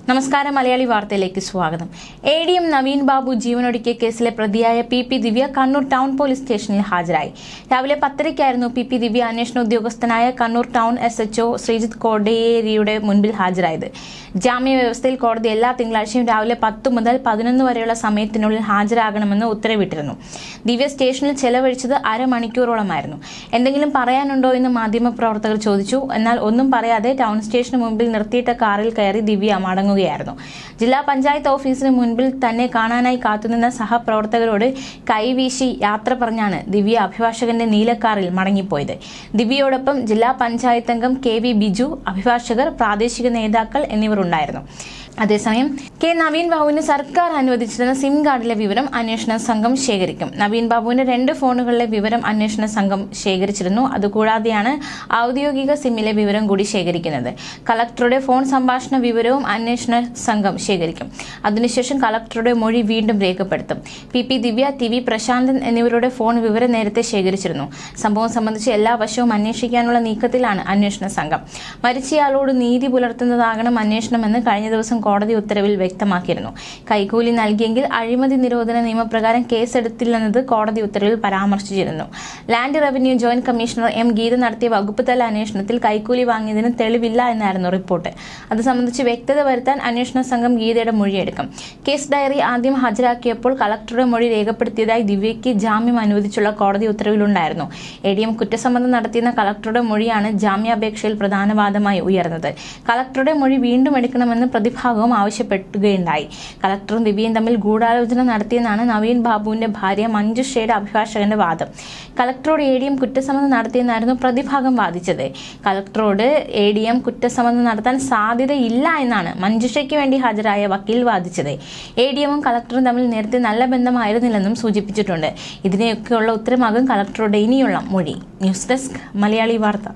നമസ്കാരം മലയാളി വാർത്തയിലേക്ക് സ്വാഗതം A D M Naveen Babu ജീവനൊടുക്കിയ കേസിലെ പ്രതിയായ P P Divya Kannur town police സ്റ്റേഷനിൽ ഹാജരായി രാവിലെ പത്തരയ്ക്കായിരുന്നു പി പി ദിവ്യ അന്വേഷണ ഉദ്യോഗസ്ഥനായ Kannur town S H O Sreejith കോടേരിയുടെ മുൻപിൽ ഹാജരായത് ജാമ്യ വ്യവസ്ഥയിൽ കോടതി എല്ലാ തിങ്കളാഴ്ചയും രാവിലെ പത്ത് മുതൽ പതിനൊന്ന് വരെയുള്ള സമയത്തിനുള്ളിൽ ഹാജരാകണമെന്ന് ഉത്തരവിട്ടിരുന്നു ദിവ്യ സ്റ്റേഷനിൽ ചെലവഴിച്ചത് അരമണിക്കൂറോളമായിരുന്നു എന്തെങ്കിലും പറയാനുണ്ടോ എന്ന് മാധ്യമപ്രവർത്തകർ ചോദിച്ചു എന്നാൽ ഒന്നും പറയാതെ ടൗൺ സ്റ്റേഷന് മുമ്പിൽ നിർത്തിയിട്ട കാറിൽ കയറി ദിവ്യ മടങ്ങുകയായിരുന്നു ജില്ലാ പഞ്ചായത്ത് ഓഫീസിന് മുൻപിൽ തന്നെ കാണാനായി കാത്തുനിന്ന സഹപ്രവർത്തകരോട് കൈവീശി യാത്ര പറഞ്ഞാണ് ദിവ്യ അഭിഭാഷകന്റെ നീലക്കാറിൽ മടങ്ങിപ്പോയത് ദിവ്യയോടൊപ്പം ജില്ലാ പഞ്ചായത്ത് അംഗം കെ വി ബിജു അഭിഭാഷകർ പ്രാദേശിക നേതാക്കൾ എന്നിവർ ഉണ്ടായിരുന്നു അതേസമയം കെ നവീൻ ബാബുവിന് സർക്കാർ അനുവദിച്ചിരുന്ന സിം കാർഡിലെ വിവരം അന്വേഷണ സംഘം ശേഖരിക്കും നവീൻ ബാബുവിന്റെ രണ്ട് ഫോണുകളിലെ വിവരം അന്വേഷണ സംഘം ശേഖരിച്ചിരുന്നു അതുകൂടാതെയാണ് ഔദ്യോഗിക സിമ്മിലെ വിവരം കൂടി ശേഖരിക്കുന്നത് കളക്ടറുടെ ഫോൺ സംഭാഷണ വിവരവും അന്വേഷണ സംഘം ശേഖരിക്കും അതിനുശേഷം കളക്ടറുടെ മൊഴി വീണ്ടും രേഖപ്പെടുത്തും P P Divya T V Prashanthan എന്നിവരുടെ ഫോൺ വിവരം നേരത്തെ ശേഖരിച്ചിരുന്നു സംഭവം സംബന്ധിച്ച് എല്ലാ വശവും അന്വേഷിക്കാനുള്ള നീക്കത്തിലാണ് അന്വേഷണ സംഘം മരിച്ചയാളോട് നീതി പുലർത്തുന്നതാകണം അന്വേഷണമെന്ന് കഴിഞ്ഞ ദിവസം കോടതി ഉത്തരവിൽ വ്യക്തമാക്കിയിരുന്നു കൈക്കൂലി നൽകിയെങ്കിൽ അഴിമതി നിരോധന നിയമപ്രകാരം കേസെടുത്തില്ലെന്നത് കോടതി ഉത്തരവിൽ പരാമർശിച്ചിരുന്നു land revenue joint commissioner M Geetha നടത്തിയ വകുപ്പ് തല അന്വേഷണത്തിൽ കൈക്കൂലി വാങ്ങിയതിന് തെളിവില്ല എന്നായിരുന്നു റിപ്പോർട്ട് അത് സംബന്ധിച്ച് വ്യക്തത വരുത്താൻ അന്വേഷണ സംഘം ഗീതയുടെ മൊഴിയെടുക്കും കേസ് ഡയറി ആദ്യം ഹാജരാക്കിയപ്പോൾ കളക്ടറുടെ മൊഴി രേഖപ്പെടുത്തിയതായി ദിവ്യയ്ക്ക് ജാമ്യം അനുവദിച്ചുള്ള കോടതി ഉത്തരവിലുണ്ടായിരുന്നു എ ഡി എം കുറ്റസമ്മതം നടത്തിയെന്ന കളക്ടറുടെ മൊഴിയാണ് ജാമ്യാപേക്ഷയിൽ പ്രധാന വാദമായി ഉയർന്നത് കളക്ടറുടെ മൊഴി വീണ്ടും എടുക്കണമെന്ന് പ്രതിഭാഗവും ആവശ്യപ്പെടുകയുണ്ടായി കളക്ടറും ദിവ്യയും തമ്മിൽ ഗൂഢാലോചന നടത്തിയെന്നാണ് നവീൻ ബാബുവിന്റെ ഭാര്യ മഞ്ജുഷയുടെ അഭിഭാഷകന്റെ വാദം കളക്ടറോട് എ ഡി എം കുറ്റസമ്മതം നടത്തിയെന്നായിരുന്നു പ്രതിഭാഗം വാദിച്ചത് കളക്ടറോട് എ ഡി എം കുറ്റസമ്മതം നടത്താൻ സാധ്യതയില്ല എന്നാണ് മഞ്ജുഷയ്ക്ക് വേണ്ടി ഹാജരായ വക്കീൽ വാദിച്ചത് എ ഡി എമ്മും കളക്ടറും തമ്മിൽ നേരത്തെ നല്ല ബന്ധമായിരുന്നില്ലെന്നും സൂചിപ്പിച്ചിട്ടുണ്ട് ഇതിനെയൊക്കെയുള്ള ഉത്തരമാകും കളക്ടറുടെ ഇനിയുള്ള മൊഴി ന്യൂസ് ഡെസ്ക് മലയാളി വാർത്ത